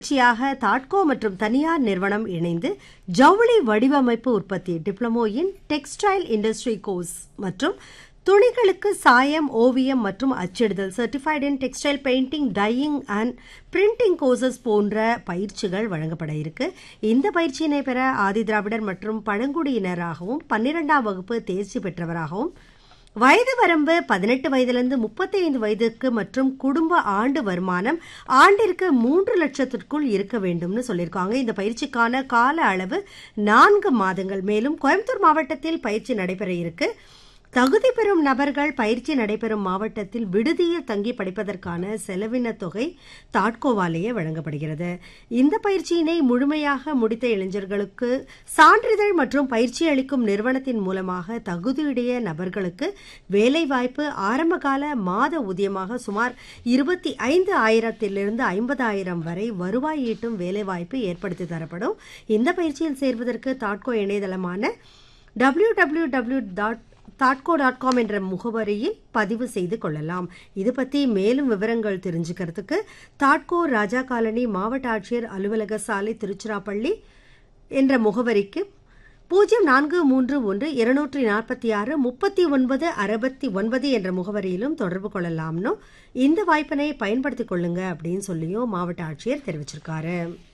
பயிற்சியாக தாட்கோ மற்றும் தனியார் நிறுவனம் இணைந்து ஜவுளி வடிவமைப்பு உற்பத்தி diploma in textile industry course மற்றும் துணிகளுக்கு சாயம் ஓவியம் மற்றும் அச்சிடுதல் certified in textile painting dyeing and printing courses போன்ற பயிற்சிகள் வழங்கப்பட இருக்கு இந்த பயிற்சியினை பெற ஆதி திராவிடர் மற்றும் பழங்குடியினராகவும் பன்னிரெண்டாம் வகுப்பு தேர்ச்சி பெற்றவராகவும் வயது வரம்பு பதினெட்டு வயதிலிருந்து முப்பத்தி ஐந்து வயதுக்கு மற்றும் குடும்ப ஆண்டு வருமானம் ஆண்டிற்கு மூன்று லட்சத்திற்குள் இருக்க வேண்டும்னு சொல்லியிருக்காங்க இந்த பயிற்சிக்கான கால அளவு நான்கு மாதங்கள் மேலும் கோயம்புத்தூர் மாவட்டத்தில் பயிற்சி நடைபெற இருக்கு தகுதி பெறும் நபர்கள் பயிற்சி நடைபெறும் மாவட்டத்தில் விடுதியில் தங்கி படிப்பதற்கான செலவின தொகை தாட்கோவாலேயே வழங்கப்படுகிறது இந்த பயிற்சியினை முழுமையாக முடித்த இளைஞர்களுக்கு சான்றிதழ் மற்றும் பயிற்சி அளிக்கும் நிறுவனத்தின் மூலமாக தகுதியுடைய நபர்களுக்கு வேலைவாய்ப்பு ஆரம்பகால மாத ஊதியமாக சுமார் இருபத்தி ஐந்து ஆயிரத்திலிருந்து ஐம்பதாயிரம் வரை வருவாய் ஈட்டும் வேலைவாய்ப்பு ஏற்படுத்தி தரப்படும் இந்த பயிற்சியில் சேர்வதற்கு தாட்கோ இணையதளமான டபிள்யூ டபிள்யூ டபிள்யூ டாட் தாட்கோ டாட் காம் என்ற முகவரியில் பதிவு செய்து கொள்ளலாம் இது பற்றி மேலும் விவரங்கள் தெரிஞ்சுக்கிறதுக்கு தாட்கோ ராஜா காலனி மாவட்ட ஆட்சியர் அலுவலக சாலை திருச்சிராப்பள்ளி என்ற முகவரிக்கு பூஜ்ஜியம் நான்கு மூன்று ஒன்று இருநூற்றி நாற்பத்தி ஆறு முப்பத்தி ஒன்பது அறுபத்தி ஒன்பது என்ற முகவரியிலும் தொடர்பு கொள்ளலாம்னு இந்த வாய்ப்பினை பயன்படுத்திக் கொள்ளுங்க அப்படின்னு சொல்லியும் மாவட்ட ஆட்சியர் தெரிவிச்சிருக்காரு